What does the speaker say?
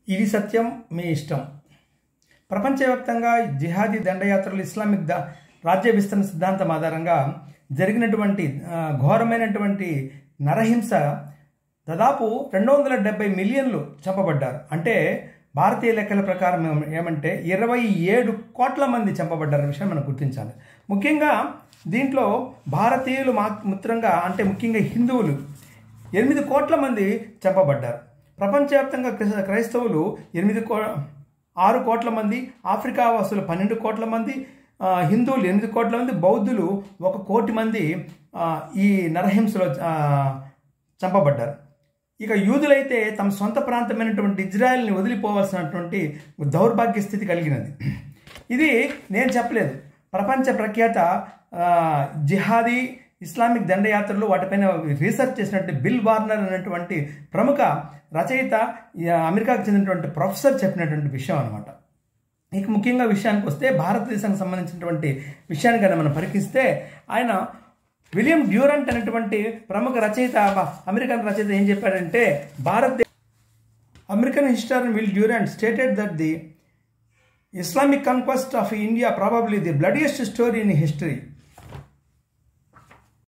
ఇది సత్యం మీ ఇష్టం ప్రపంచవ్యాప్తంగా జిహాదీ దండయాత్రలు ఇస్లామిక్ ద రాజ్య విస్తరణ సిద్ధాంతం ఆధారంగా జరిగినటువంటి ఆ, ఘోరమైనటువంటి నరహింస దాదాపు రెండు వందల డెబ్బై మిలియన్లు చంపబడ్డారు అంటే భారతీయ లెక్కల ప్రకారం ఏమ- ఏమంటే ఇరవై ఏడు కోట్ల మంది చంపబడ్డారనే విషయం మనం గుర్తించాలి ముఖ్యంగా దీంట్లో భారతీయులు మాత్రంగా అంటే ముఖ్యంగా హిందువులు ఎనిమిది కోట్ల మంది చంపబడ్డారు ప్రపంచవ్యాప్తంగా క్రిస్- క్రైస్తవులు ఎనిమిది కో ఆరు కోట్ల మంది ఆఫ్రికా వాసులు పన్నెండు కోట్ల మంది ఆ, హిందువులు ఎనిమిది కోట్ల మంది బౌద్ధులు ఒక కోటి మంది ఆ, ఈ నరహింసలో ఆ, చంపబడ్డారు ఇక యూదులైతే తమ సొంత ప్రాంతమైనటువంటి ఇజ్రాయెల్ని వదిలిపోవాల్సినటువంటి దౌర్భాగ్య స్థితి కలిగినది ఇది నేను చెప్పలేదు ప్రపంచ ప్రఖ్యాత ఆ, జిహాదీ ఇస్లామిక్ దండయాత్రలు వాటిపైన రీసెర్చ్ చేసినటువంటి బిల్ వార్నర్ అనేటువంటి ప్రముఖ రచయిత ఈ అమెరికాకు చెందినటువంటి ప్రొఫెసర్ చెప్పినటువంటి విషయం అనమాట ఇక ముఖ్యంగా విషయానికి వస్తే భారతదేశానికి సంబంధించినటువంటి విషయాన్ని కనుక మనం పరికిస్తే ఆయన విలియం డ్యూరంట్ అనేటువంటి ప్రముఖ రచయిత అమెరికన్ రచయిత ఏం చెప్పాడంటే భారతదేశ American historian Will Durant stated that the Islamic conquest of India probably the bloodiest story in history.